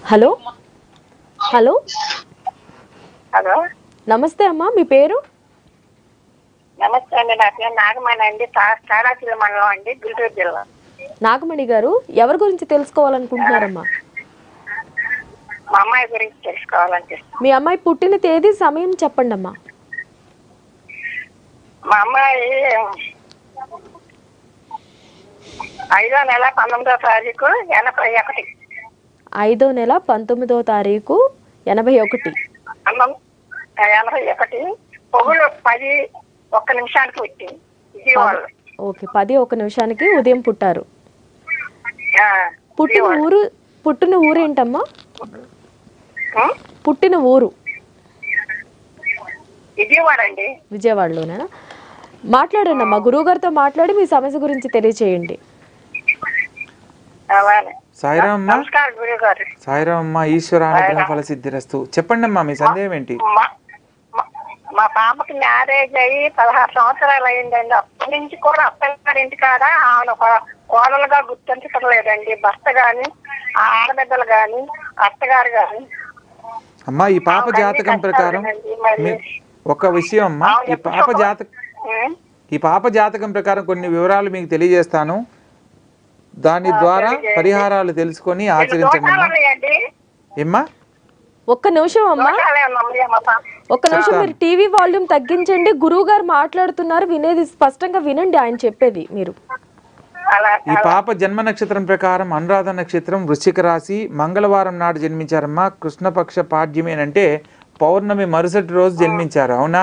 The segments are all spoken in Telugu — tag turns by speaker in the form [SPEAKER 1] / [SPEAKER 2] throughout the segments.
[SPEAKER 1] హలో హలో
[SPEAKER 2] హలో
[SPEAKER 1] నమస్తే అమ్మా మీ పేరు
[SPEAKER 2] నమస్తే అండి నా పేరు నాగమణి అండి తా- తారాచిల మండలం అండి గుంటూరు జిల్లా
[SPEAKER 1] నాగమణి గారు ఎవరి గురించి తెలుసుకోవాలనుకుంటున్నారమ్మా
[SPEAKER 2] మా అమ్మాయి గురించి తెలుసుకోవాలనిపిస్తుంది
[SPEAKER 1] మీ అమ్మాయి పుట్టిన తేదీ సమయం చెప్పండి అమ్మా
[SPEAKER 2] మా అమ్మాయి ఐదో నెల పంతొమ్మిదో తారీఖు ఎనభై ఒకటి
[SPEAKER 1] ఐదో నెల పంతొమ్మిదో తారీఖు ఎనభై ఒకటి
[SPEAKER 2] పంతొమ్మిది ఎనభై ఒకటి పొగులు పది ఒక్క నిమిషానికి వచ్చింది విజయవాడలో
[SPEAKER 1] ఓకే పది ఒక నిమిషానికి ఉదయం పుట్టారు
[SPEAKER 2] ఆ,
[SPEAKER 1] పుట్టిన
[SPEAKER 2] విజయవాడ.
[SPEAKER 1] ఊరు పుట్టిన ఊరు ఏంటమ్మా
[SPEAKER 2] ఉం?
[SPEAKER 1] పుట్టిన ఊరు
[SPEAKER 2] విజయవాడ అండి
[SPEAKER 1] విజయవాడలోనేనా మాట్లాడండి అమ్మా గురువుగారితో మాట్లాడి మీ సమస్య గురించి తెలియచేయండి
[SPEAKER 2] అలానే
[SPEAKER 3] సాయిరామ్ అమ్మా
[SPEAKER 2] నమస్కారం గురువు గారు
[SPEAKER 3] సాయిరామ్ అమ్మా ఈశ్వర అనుగ్రహ ఫల సిద్ధిరస్తు చెప్పండి అమ్మా మీ సందేహం ఏంటి
[SPEAKER 2] మా మా- మా పాపకి మ్యారేజ్ అయ్యి పదహారు సంవత్సరాలు అయిందండి అప్పటి నుంచి కూడా అత్తగారి ఇంటి కాడ ఆమెను ఒక కోడలుగా గుర్తించడం లేదండి భర్త గాని ఆ ఆడబిడ్డలు గాని అత్తగారు గాని
[SPEAKER 3] అమ్మా ఈ పాప జాతకం ప్రకారం మీ- ఒక విషయం అమ్మా ఈ పాప జాతక
[SPEAKER 2] ఉం?
[SPEAKER 3] ఈ పాప జాతకం ప్రకారం కొన్ని వివరాలు మీకు తెలియజేస్తాను దాని ద్వారా పరిహారాలు తెలుసుకొని ఆచరించండి
[SPEAKER 2] దోషాలు
[SPEAKER 3] అమ్మా
[SPEAKER 2] ఉన్నాయండి
[SPEAKER 3] ఏమ్మా
[SPEAKER 1] ఒక్క నిమిషం అమ్మా
[SPEAKER 2] దోషాలు ఏమన్నా ఉన్నాయా మా పాప
[SPEAKER 1] ఒక్క నిమిషం మీరు టీవీ వాల్యూమ్ తగ్గించండి గురువు గారు మాట్లాడుతున్నారు వినేది స్పష్టంగా వినండి ఆయన చెప్పేది మీరు
[SPEAKER 2] అలా
[SPEAKER 3] ఈ పాప జన్మ నక్షత్రం ప్రకారం అనురాధ నక్షత్రం వృశ్చిక రాశి మంగళవారం నాడు జన్మించారమ్మా కృష్ణపక్ష పాడ్యమేనంటే పౌర్ణమి మరుసటి రోజు జన్మించారు అవునా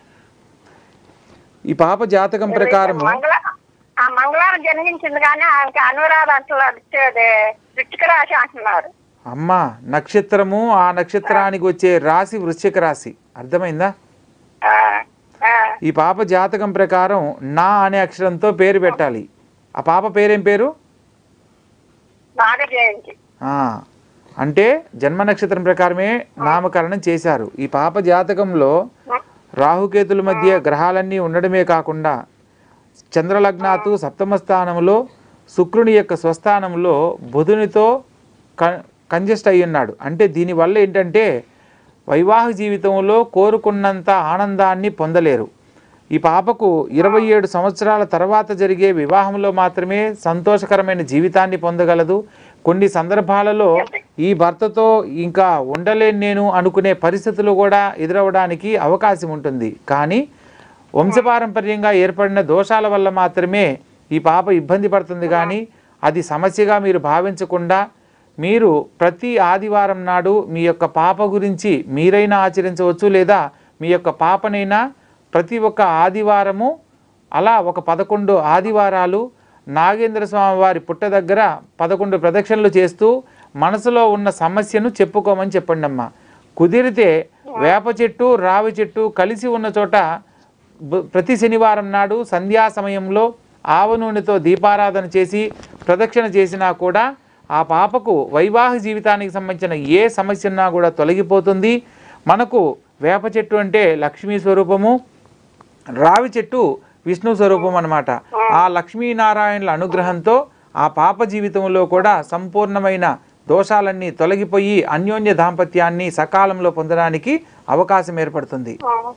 [SPEAKER 3] ఈ పాప జాతకం ప్రకారము
[SPEAKER 2] మంగళ ఆ మంగళవారం జన్మించింది కానీ ఆమెకి అనురాధ అంటున్నారు రుచిక రాశి అంటున్నారు
[SPEAKER 3] అమ్మ నక్షత్రము ఆ నక్షత్రానికి వచ్చే రాశి వృశ్చిక రాశి అర్థమైందా
[SPEAKER 2] ఆ, ఆ.
[SPEAKER 3] ఈ పాప జాతకం ప్రకారం నా అనే అక్షరంతో పేరు పెట్టాలి ఆ పాప పేరేం పేరు
[SPEAKER 2] నాగ జయంతి
[SPEAKER 3] ఆ, అంటే జన్మ నక్షత్రం ప్రకారమే నామకరణం చేశారు ఈ పాప జాతకంలో రాహుకేతుల మధ్య గ్రహాలన్నీ ఉండడమే కాకుండా చంద్రలగ్నాతు సప్తమ స్థానంలో శుక్రుని యొక్క స్వస్థానంలో బుధునితో కంజెస్ట్ అయి ఉన్నాడు అంటే దీనివల్ల ఏంటంటే వైవాహిక జీవితంలో కోరుకున్నంత ఆనందాన్ని పొందలేరు ఈ పాపకు ఇరవై ఏడు సంవత్సరాల తర్వాత జరిగే వివాహంలో మాత్రమే సంతోషకరమైన జీవితాన్ని పొందగలదు కొన్ని సందర్భాలలో ఈ భర్తతో ఇంకా ఉండలేను నేను అనుకునే పరిస్థితులు కూడా ఎదురవడానికి అవకాశం ఉంటుంది కానీ వంశపారంపర్యంగా ఏర్పడిన దోషాల వల్ల మాత్రమే ఈ పాప ఇబ్బంది పడుతుంది కానీ అది సమస్యగా మీరు భావించకుండా మీరు ప్రతి ఆదివారం నాడు మీ యొక్క పాప గురించి మీరైనా ఆచరించవచ్చు లేదా మీ యొక్క పాపనైనా ప్రతి ఒక్క ఆదివారము అలా ఒక పదకొండు ఆదివారాలు నాగేంద్ర స్వామి వారి పుట్ట దగ్గర పదకొండు ప్రదక్షిణలు చేస్తూ మనసులో ఉన్న సమస్యను చెప్పుకోమని చెప్పండి అమ్మా కుదిరితే వేప చెట్టు రావి చెట్టు కలిసి ఉన్న చోట బ- ప్రతి శనివారం నాడు సంధ్యా సమయంలో ఆవ నూనెతో దీపారాధన చేసి ప్రదక్షిణ చేసినా కూడా ఆ పాపకు వైవాహిక జీవితానికి సంబంధించిన ఏ సమస్య ఉన్నా కూడా తొలగిపోతుంది మనకు వేప చెట్టు అంటే లక్ష్మీ స్వరూపము రావి చెట్టు విష్ణు స్వరూపం అన్నమాట ఆ లక్ష్మీనారాయణుల అనుగ్రహంతో ఆ పాప జీవితంలో కూడా సంపూర్ణమైన దోషాలన్నీ తొలగిపోయి అన్యోన్య దాంపత్యాన్ని సకాలంలో పొందడానికి అవకాశం ఏర్పడుతుంది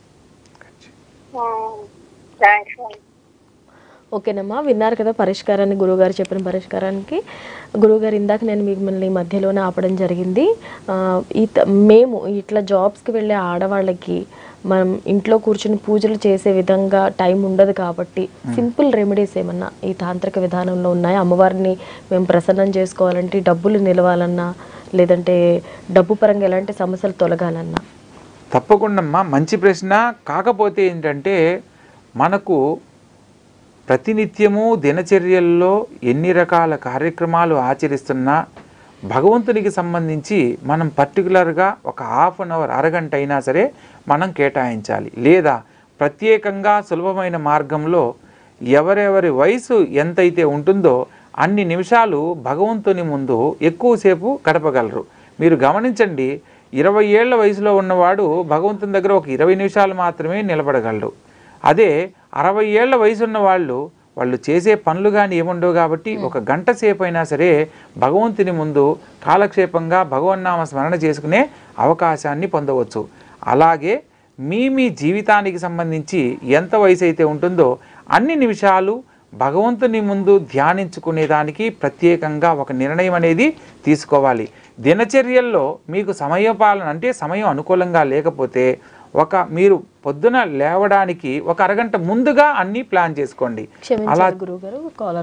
[SPEAKER 2] థ్యాంక్స్
[SPEAKER 1] ఓకేనమ్మా విన్నారు కదా పరిష్కారాన్ని గురువుగారు చెప్పిన పరిష్కారానికి గురువుగారు ఇందాక నేను మిమ్మల్ని మధ్యలోనే ఆపడం జరిగింది ఆ, ఈ త- మేము ఇట్లా జాబ్స్కి వెళ్ళే ఆడవాళ్ళకి మనం ఇంట్లో కూర్చుని పూజలు చేసే విధంగా టైం ఉండదు కాబట్టి సింపుల్ రెమెడీస్ ఏమన్నా ఈ తాంత్రిక విధానంలో ఉన్నాయి అమ్మవారిని మేము ప్రసన్నం చేసుకోవాలంటే డబ్బులు నిలవాలన్నా లేదంటే డబ్బు పరంగా ఎలాంటి సమస్యలు తొలగాలన్నా
[SPEAKER 3] తప్పకుండా అమ్మా మంచి ప్రశ్న కాకపోతే ఏంటంటే మనకు ప్రతినిత్యము దినచర్యల్లో ఎన్ని రకాల కార్యక్రమాలు ఆచరిస్తున్నా భగవంతునికి సంబంధించి మనం పర్టికులర్గా ఒక హాఫ్ అన్ అవర్ అరగంట అయినా సరే మనం కేటాయించాలి లేదా ప్రత్యేకంగా సులభమైన మార్గంలో ఎవరెవరి వయసు ఎంతైతే ఉంటుందో అన్ని నిమిషాలు భగవంతుని ముందు ఎక్కువసేపు గడపగలరు మీరు గమనించండి ఇరవై ఏళ్ల వయసులో ఉన్నవాడు భగవంతుని దగ్గర ఒక ఇరవై నిమిషాలు మాత్రమే నిలబడగలరు అదే అరవై ఏళ్ల వయసు ఉన్న వాళ్ళు వాళ్ళు చేసే పనులు కానీ ఏముండవు కాబట్టి ఒక గంట సేపు అయినా సరే భగవంతుని ముందు కాలక్షేపంగా భగవన్నామ స్మరణ చేసుకునే అవకాశాన్ని పొందవచ్చు అలాగే మీ మీ జీవితానికి సంబంధించి ఎంత వయసు అయితే ఉంటుందో అన్ని నిమిషాలు భగవంతుని ముందు ధ్యానించుకునేదానికి ప్రత్యేకంగా ఒక నిర్ణయం అనేది తీసుకోవాలి దినచర్యల్లో మీకు సమయపాలన అంటే సమయం అనుకూలంగా లేకపోతే ఒక మీరు పొద్దున లేవడానికి ఒక అరగంట ముందుగా అన్నీ ప్లాన్ చేసుకోండి
[SPEAKER 1] క్షమించాలి గురువు గారు కాలర్